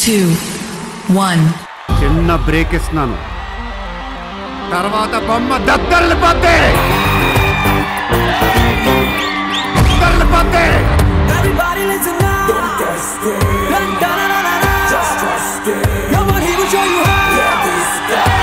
two, one. చిన్న break ఇస్తున్నాను తర్వాత బొమ్మ దద్దరిల్లిపోద్ది దద్దరిల్లిపోద్ది Everybody listen now. Dun, dun, dun, dun, dun, dun. Come on, he will show you how.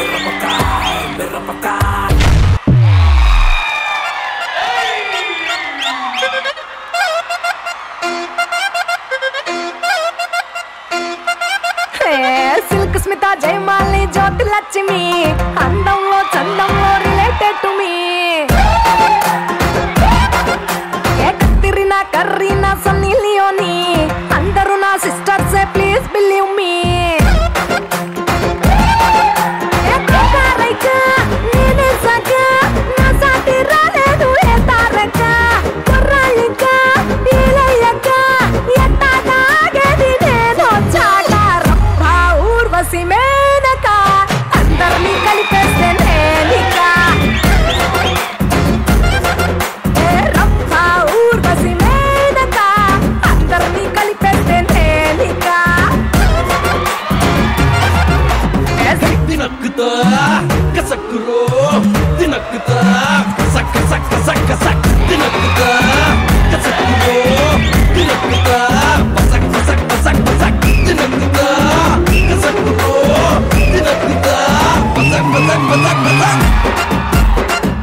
Silk Smitha Jayamali Jyothi Lakshmi అందంలో చందంలో related to me Katrina Kareena Sunny Leone అందరూ నా sisters please believe me Urvashi Menaka అందరినీ కలిపేస్తే నేనిక ఏ రంభ ఊర్వశి మేనక అందరినీ కలిపేస్తే నేనిక తినక్కుతా కసక్కురో తినక్కుతా సక్క సక్క సక్క సక్క తినక్కుతా కసక్కురో తినక్కుతా సక్క సక్క సక్క సక్క తినక్కుతా కసక్కురో తినక్కుతా సక్క సక్క సక్క సక్క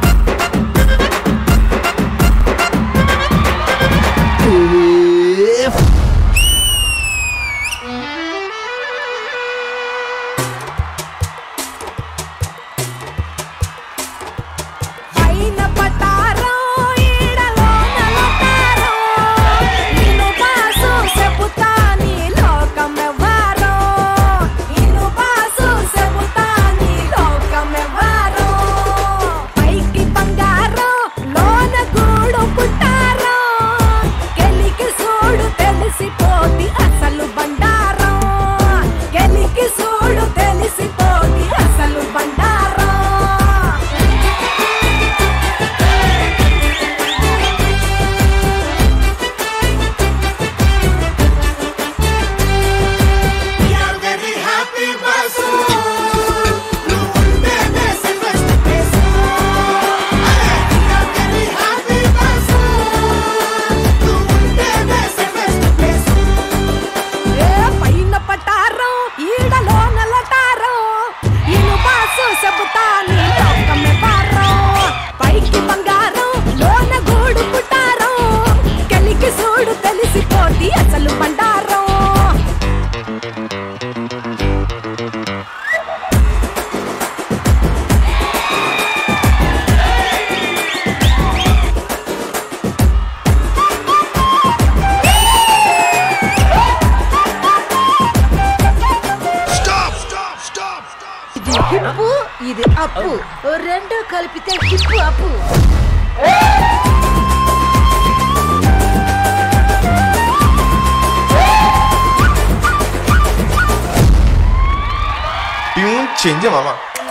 పైన పటారం ఈడలో నలతారం నిన్ను బాసు చెబుతా నీ లోకమెవ్వరో నిన్ను బాసు చెబుతా నీ లోకమెవ్వరో పైకి బంగారం లోన గూడు పుట్టారం గెలికి సూడు తెలిసిపోతి అసలు బండారం గెలికి సూడు తెలిసిపోతి అసలు బండారం ఏ పైన పటారం ఈడలో నలటారం ఇను బాసు చెబుతా నీ లోకమే పారం పైకి బంగారం లోన గూడు పుట్టారం కలికి సూడు తెలిసిపోతి అసలు బండారం ఇది హిప్పు ఇది అప్పు ఓ రెండు కలిపితే హిప్పు అప్పు ట్యూన్ చేంజ్ మామ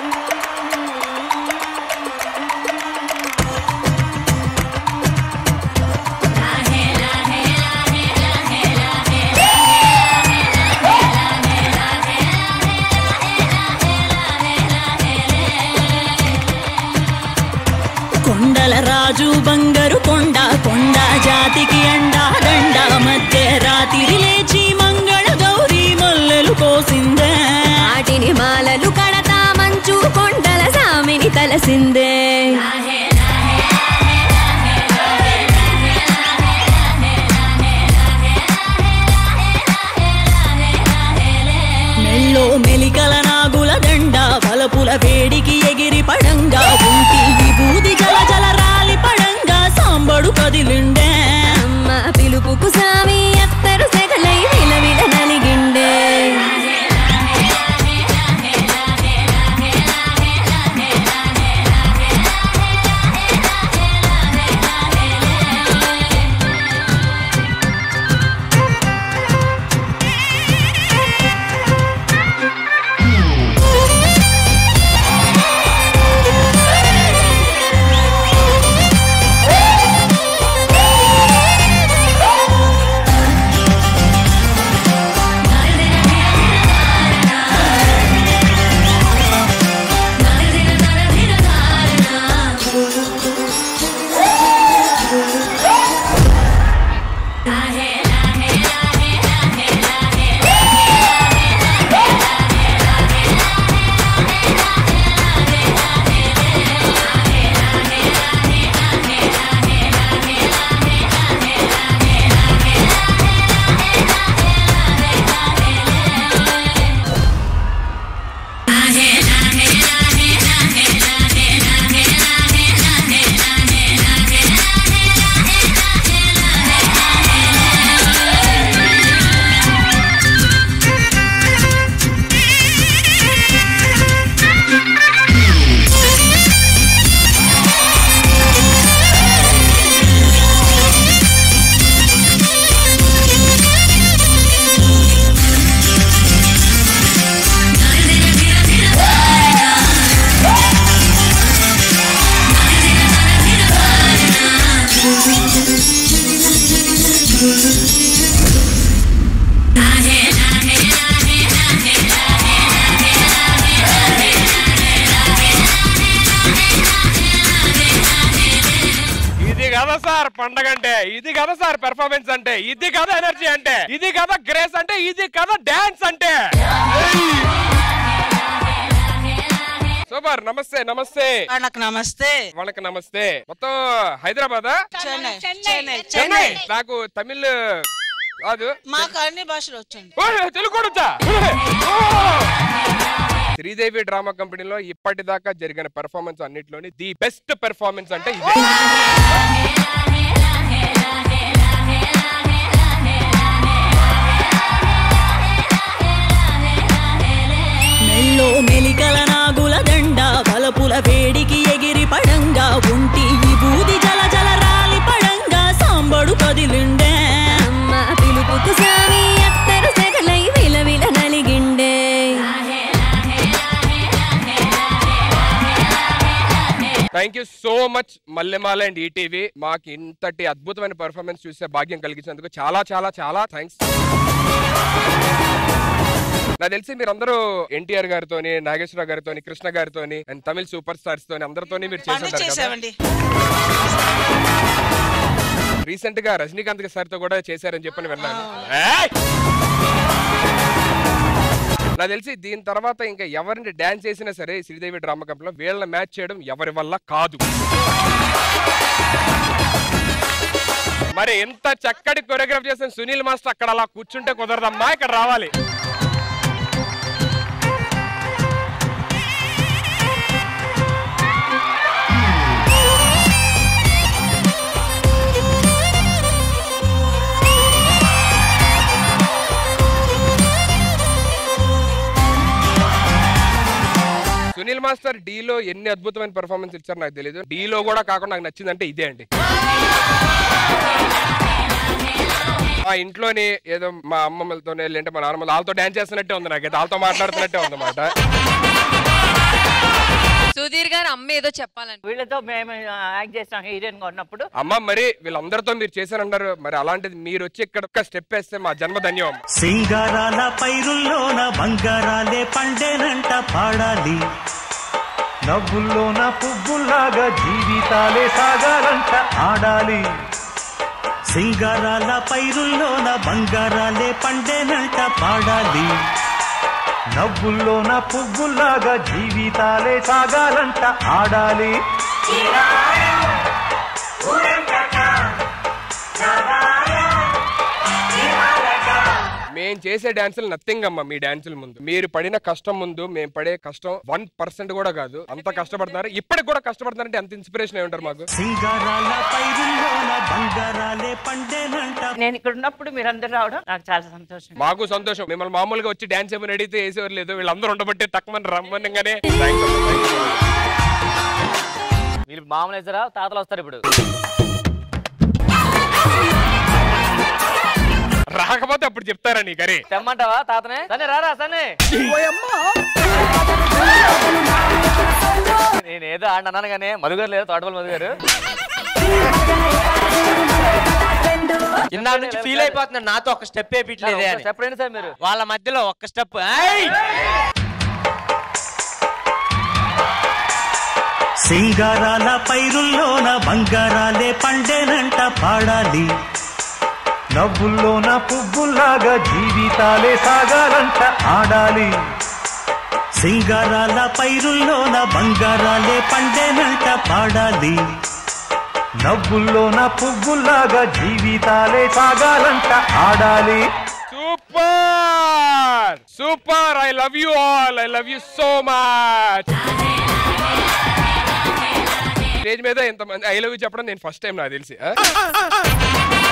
కొండల రాజు బంగారు కొండ కొండ జాతికి అండా దండ మధ్య రాత్రి లేచి మంగళ గౌరీ మల్లెలు కోసిందే వాటిని మాలలు కడతా మంచు కొండల సామిని తలసిందే మెల్లో మెలికల నాగుల దండ బలపుల వేడికి ఎగిరి పడంగా ఉంటి విభూది జల జల రాలి పడంగా సాంబడు కదిలిండే అమ్మ పిలుపుకు సామి అత్తరు సెగలై విలవిల నలిగిండే Thank ఇది కదా సార్ పండగ అంటే ఇది కదా సార్ పెర్ఫార్మెన్స్ అంటే ఇది కదా ఎనర్జీ అంటే ఇది కదా గ్రేస్ అంటే ఇది కదా డాన్స్ అంటే సూపర్ నమస్తే నమస్తే వాళ్ళకి నమస్తే వాళ్ళకి నమస్తే మొత్తం హైదరాబాద్ చెన్నై చెన్నై చెన్నై నాకు తమిళ్ కాదు మాకు అన్ని భాషలు వచ్చండి ఓయ్, తెలుగు కూడా వచ్చా? ఓ! శ్రీదేవి డ్రామా కంపెనీలో ఇప్పటిదాకా జరిగిన పెర్ఫార్మెన్స్ అన్నిటిలోని ది బెస్ట్ పెర్ఫార్మెన్స్ అంటే ఇదే మెల్లో మెలికల నాగుల దండ బలపుల వేడికి ఎగిరి పడంగా ఉంటి ఈ బూది జల జల రాలి పడంగా సాంబడు కదిలిండే అమ్మ పిలుపుకు సామి అత్తరు సెగలై విలవిల నలిగిండే thank you so much Mallemala and ETV మాకు ఇంతటి అద్భుతమైన పెర్ఫార్మెన్స్ చూసే భాగ్యం కలిగించినందుకు చాలా చాలా చాలా థ్యాంక్స్ నాకు తెలిసి మీరందరూ ఎన్టీఆర్ గారితోని నాగేశ్వరరావు గారితోని కృష్ణ గారితోని అండ్ తమిళ సూపర్ స్టార్స్ తోని అందరితోని మీరు పని చేసేసారు కదా చేసామండి రీసెంట్ గా రజనీకాంత్ సార్ తో కూడా చేశారని చెప్పని విన్నాను ఏయ్! నాకు తెలిసి దీని తర్వాత ఇంకా ఎవరిని డాన్స్ చేసినా సరే ఈ శ్రీదేవి డ్రామా కంపెనీలో వీళ్ళ మ్యాచ్ చేయడం ఎవరి వల్ల కాదు మరి ఎంత చక్కటి కొరియోగ్రాఫ్ చేసిన సునీల్ మాస్టర్ అక్కడ అలా కూర్చుంటే కుదరదమ్మా ఇక్కడ రావాలి సునీల్ మాస్టర్ D లో ఎన్ని అద్భుతమైన పెర్ఫార్మెన్స్ ఇచ్చారు నాకు తెలియదు D లో కూడా కాకుండా నాకు నచ్చిందంటే ఇదే అండి మా ఇంట్లోని ఏదో మా అమ్మమ్మలతోనే లేదంటే మా నాన్నమ్మలు వాళ్ళతో డాన్స్ చేస్తున్నట్టే ఉంది నాకైతే వాళ్ళతో మాట్లాడుతున్నట్టే ఉందన్నమాట సుధీర్ గారు అమ్మ ఏదో చెప్పాలండి వీళ్ళతో మేము యాక్ట్ చేస్తాం హీరోయిన్ గా ఉన్నప్పుడు అమ్మ మరి వీళ్ళందరితో మీరు చేశారంటారు మరి అలాంటిది మీరు వచ్చి ఇక్కడ ఒక్క స్టెప్ వేస్తే మా జన్మ ధన్యం అమ్మ. సింగారాల పైరుల్లోన బంగారాలే పండేనంట పాడాలి నవ్వుల్లోన పువ్వుల్లాగా జీవితాలే సాగాలంట ఆడాలి సింగారాల పైరుల్లోన బంగారాలే పండేనంట పాడాలి నవ్వుల్లోన పువ్వుల్లాగా జీవితాలే సాగాలంట ఆడాలి మేం చేసే డాన్సులు నథింగ్ అమ్మా మీ డాన్సుల ముందు మీరు పడిన కష్టం ముందు మేము పడే కష్టం వన్ పర్సెంట్ కూడా కాదు అంత కష్టపడుతున్నారు ఇప్పటికి కూడా కష్టపడుతున్నారంటే అంత ఇన్స్పిరేషన్ అయి ఉంటారు మాకు సింగారాల పైరుల్లోన బంగారాలే పండేనంట నేను ఇక్కడ ఉన్నప్పుడు మీరందరూ రావడం నాకు చాలా సంతోషం మాకు సంతోషం మిమ్మల్ని మామూలుగా వచ్చి డాన్స్ ఏమైనా అడిగితే వేసేవారు లేదు వీళ్ళందరూ ఉండబట్టే తక్కువ రమ్మనగానే వీళ్ళు మామూలు వేసారా తాతలు వస్తారు ఇప్పుడు రాకపోతే అప్పుడు చెప్తారా నీ కరే తెమ్మంటావా తాతనే సనే రారా సనే నేను ఏదో ఆడిన అన్నాను కానీ మధుగారు లేదు తోటపల్లి మధు గారు ఇందా నుంచి ఫీల్ అయిపోతున్నాడు నాతో ఒక స్టెప్ వేయట్లేదే అని స్టెప్ రండి సార్ మీరు వాళ్ళ మధ్యలో ఒక్క స్టెప్ సింగారాల పైరుల్లోన బంగారాలే పండేనంట పాడాలి నవ్వుల్లోన పువ్వుల్లాగా జీవితాలే సాగాలంట ఆడాలి సింగారాల పైరుల్లోన బంగారాలే పండేనంట పాడాలి నవ్వుల్లోన పువ్వుల్లాగా జీవితాలే సాగాలంట ఆడాలి super super I love you all I love you so much stage మీద ఎంతమంది ఐ లవ్ యూ చెప్పడం నేను ఫస్ట్ టైం నాకు తెలిసి ఆ?